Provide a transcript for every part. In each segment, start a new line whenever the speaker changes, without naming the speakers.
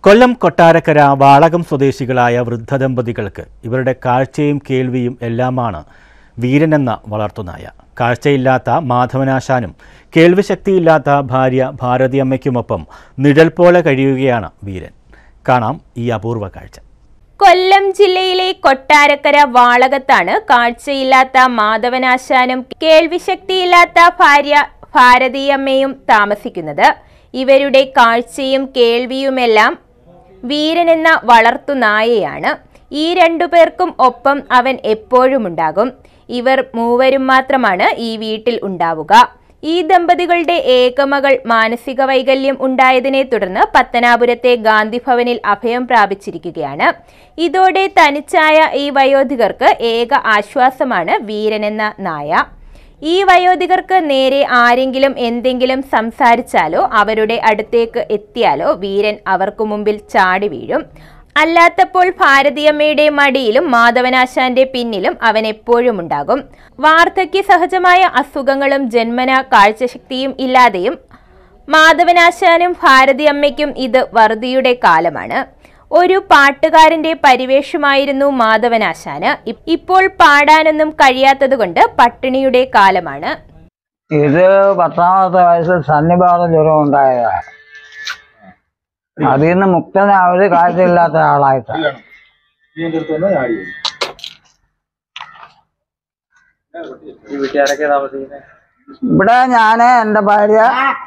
കൊല്ലം കൊട്ടാരക്കര വാളകം സ്വദേശികളായ വൃദ്ധ ദമ്പതികൾക്ക് ഇവരുടെ കാഴ്ചയും കേൾവിയും എല്ലാമാണ് വീരൻ എന്ന വളർത്തുനായ കാഴ്ചയില്ലാത്ത മാധവനാശാനും കേൾവിശക്തിയില്ലാത്ത ഭാര്യ ഭാരതിയമ്മയ്ക്കുമൊപ്പം നിഴൽ പോലെ കഴിയുകയാണ് വീരൻ കാണാം ഈ അപൂർവ കാഴ്ച
കൊല്ലം ജില്ലയിലെ കൊട്ടാരക്കര വാളകത്താണ് കാഴ്ചയില്ലാത്ത മാധവനാശാനും കേൾവിശക്തിയില്ലാത്ത ഭാര്യ ഭാരതീയമ്മയും താമസിക്കുന്നത് ഇവരുടെ കാഴ്ചയും കേൾവിയുമെല്ലാം വീരൻ എന്ന വളർത്തുനായയാണ് ഈ രണ്ടുപേർക്കും ഒപ്പം അവൻ എപ്പോഴും ഉണ്ടാകും ഇവർ മൂവരും മാത്രമാണ് ഈ വീട്ടിൽ ഉണ്ടാവുക ഈ ദമ്പതികളുടെ ഏകമകൾ മാനസിക വൈകല്യം ഉണ്ടായതിനെ തുടർന്ന് പത്തനാപുരത്തെ ഗാന്ധിഭവനിൽ അഭയം പ്രാപിച്ചിരിക്കുകയാണ് ഇതോടെ തനിച്ചായ ഈ വയോധികർക്ക് ഏക ആശ്വാസമാണ് വീരനെന്ന നായ ഈ വയോധികർക്ക് നേരെ ആരെങ്കിലും എന്തെങ്കിലും സംസാരിച്ചാലോ അവരുടെ അടുത്തേക്ക് എത്തിയാലോ വീരൻ അവർക്ക് മുമ്പിൽ ചാടി വീഴും അല്ലാത്തപ്പോൾ ഭാരതീയമ്മയുടെ മടിയിലും മാധവനാശാന്റെ പിന്നിലും അവൻ എപ്പോഴും ഉണ്ടാകും വാർദ്ധക്യ സഹജമായ അസുഖങ്ങളും ജന്മന കാഴ്ചശക്തിയും ഇല്ലാതെയും മാധവനാശാനും ഭാരതിയമ്മയ്ക്കും ഇത് വറുതിയുടെ കാലമാണ് ഒരു പാട്ടുകാരന്റെ പരിവേഷമായിരുന്നു മാധവനാശാന് ഇ- ഇപ്പോൾ പാടാനൊന്നും കഴിയാത്തതുകൊണ്ട് പട്ടിണിയുടെ കാലമാണ്
ഇത് പത്താമത്തെ വയസ്സിൽ സന്നിപാത ജ്വരം ഉണ്ടായതാ അതിൽ നിന്ന് മുക്തനാവത് കാഴ്ചയില്ലാത്ത ആളായിട്ടാണ്
ഈ വീട്ടുകാരൊക്കെ താമസിക്കുന്നത്
ഇവിടെ ഞാന് എന്റെ ഭാര്യ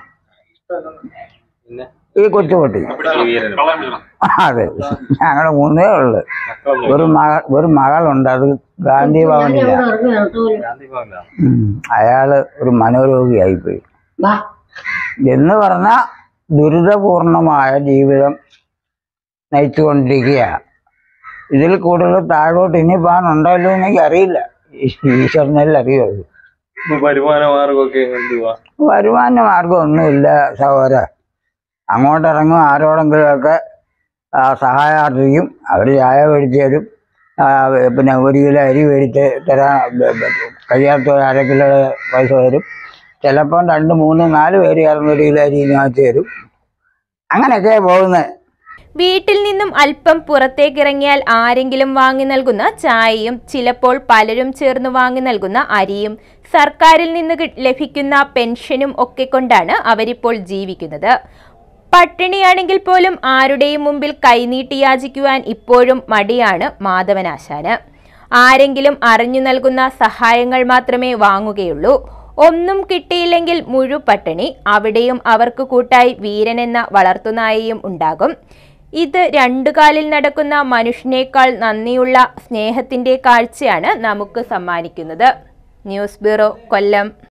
പിന്നെ
ഈ കൊച്ചുകുട്ടി
ഈ വീരനും
അതെ ഞങ്ങള് മൂന്നേ ഉള്ളു
മക്കളൊന്നും
ഒരു മകൾ ഒരു മകളുണ്ട് അത് ഗാന്ധി ഭവനില്ല
ഗാന്ധി ഭവനിലാണ്
ഉം. അയാള് ഒരു മനോരോഗിയായിപ്പോയി എന്ന് പറഞ്ഞ ദുരിതപൂർണമായ ജീവിതം നയിച്ചുകൊണ്ടിരിക്കുക ഇതിൽ കൂടുതൽ താഴോട്ട് ഇനി പോകാനുണ്ടല്ലോ എന്ന് എനിക്ക് അറിയില്ല ഈശ്വരനല്ല അറിയോ ഇത്.
ഇപ്പൊ വരുമാന മാർഗമൊക്കെ എന്തുവാ
വരുമാന മാർഗമൊന്നുമില്ല സഹോദര അങ്ങോട്ട് ഇറങ്ങും ആരോടെങ്കിലുമൊക്കെ ആ, സഹായാർത്ഥിക്കും അവർ ചായ മേടിച്ച് തരും ആ, പിന്നെ ഒരു കിലോ അരി മേടിച്ച് തരാൻ ബ- ബ- കഴിയാത്തവർ അര കിലോ പൈസ തരും ചിലപ്പം രണ്ട് മൂന്ന് നാല് പേര് ചേർന്ന് ഒരു കിലോ അരി വാങ്ങിച്ച് തരും അങ്ങനെയൊക്കെയാണ് പോകുന്നത്
വീട്ടിൽ നിന്നും അല്പം പുറത്തേക്കിറങ്ങിയാൽ ആരെങ്കിലും വാങ്ങി നൽകുന്ന ചായയും ചിലപ്പോൾ പലരും ചേർന്ന് വാങ്ങി നൽകുന്ന അരിയും സർക്കാരിൽ നിന്ന് കി- ലഭിക്കുന്ന പെൻഷനും ഒക്കെ കൊണ്ടാണ് അവരിപ്പോൾ ജീവിക്കുന്നത് പട്ടിണിയാണെങ്കിൽ പോലും ആരുടെയും മുമ്പിൽ കൈനീട്ടി യാചിക്കുവാൻ ഇപ്പോഴും മടിയാണ് മാധവനാശാന് ആരെങ്കിലും അറിഞ്ഞു നൽകുന്ന സഹായങ്ങൾ മാത്രമേ വാങ്ങുകയുള്ളൂ ഒന്നും കിട്ടിയില്ലെങ്കിൽ മുഴു പട്ടിണി അവിടെയും അവർക്ക് കൂട്ടായി വീരനെന്ന വളർത്തുനായയും ഉണ്ടാകും ഇത് രണ്ടു കാലിൽ നടക്കുന്ന മനുഷ്യനേക്കാൾ നന്ദിയുള്ള സ്നേഹത്തിന്റെ കാഴ്ചയാണ് നമുക്ക് സമ്മാനിക്കുന്നത് ന്യൂസ് ബ്യൂറോ കൊല്ലം